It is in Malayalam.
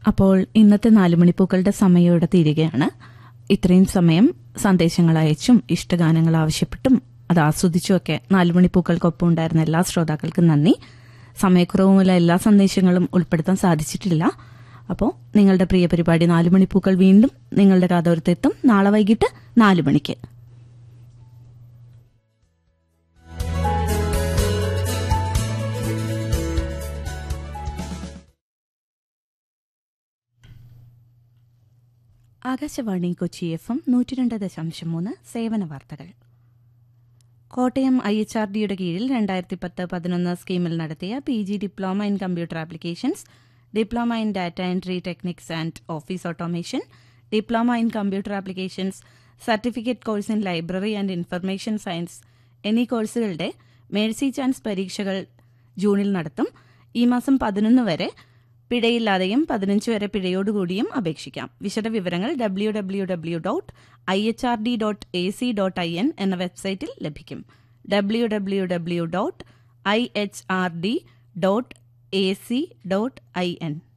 അപ്പോൾ ഇന്നത്തെ നാലുമണിപ്പൂക്കളുടെ സമയം ഇവിടെ തീരുകയാണ് ഇത്രയും സമയം സന്ദേശങ്ങൾ അയച്ചും ഇഷ്ടഗാനങ്ങൾ ആവശ്യപ്പെട്ടും അത് ആസ്വദിച്ചുമൊക്കെ നാലുമണിപ്പൂക്കൾക്കൊപ്പം ഉണ്ടായിരുന്ന എല്ലാ ശ്രോതാക്കൾക്കും നന്ദി സമയക്കുറവുമുള്ള എല്ലാ സന്ദേശങ്ങളും ഉൾപ്പെടുത്താൻ സാധിച്ചിട്ടില്ല അപ്പോൾ നിങ്ങളുടെ പ്രിയ പരിപാടി നാലുമണിപ്പൂക്കൾ വീണ്ടും നിങ്ങളുടെ കാതോരത്തെത്തും നാളെ വൈകിട്ട് നാലു മണിക്ക് ആകാശവാണി കൊച്ചി എഫ് എം നൂറ്റിരണ്ട് ദശാംശം മൂന്ന് സേവന വാർത്തകൾ കോട്ടയം ഐ എച്ച് ആർ ഡിയുടെ കീഴിൽ രണ്ടായിരത്തി പത്ത് പതിനൊന്ന് സ്കീമിൽ നടത്തിയ P G diploma in computer applications diploma in data entry techniques and office automation diploma in computer applications certificate course in library and information science എന്നീ കോഴ്സുകളുടെ മേഴ്സി ചാൻസ് പരീക്ഷകൾ ജൂണിൽ നടത്തും ഈ മാസം പതിനൊന്ന് വരെ പിഴയില്ലാതെയും പതിനഞ്ച് വരെ പിഴയോടുകൂടിയും അപേക്ഷിക്കാം വിശദവിവരങ്ങൾ W W W dot I H R D dot A C dot I N എന്ന വെബ്സൈറ്റിൽ ലഭിക്കും W W W dot I H R D dot A C dot I N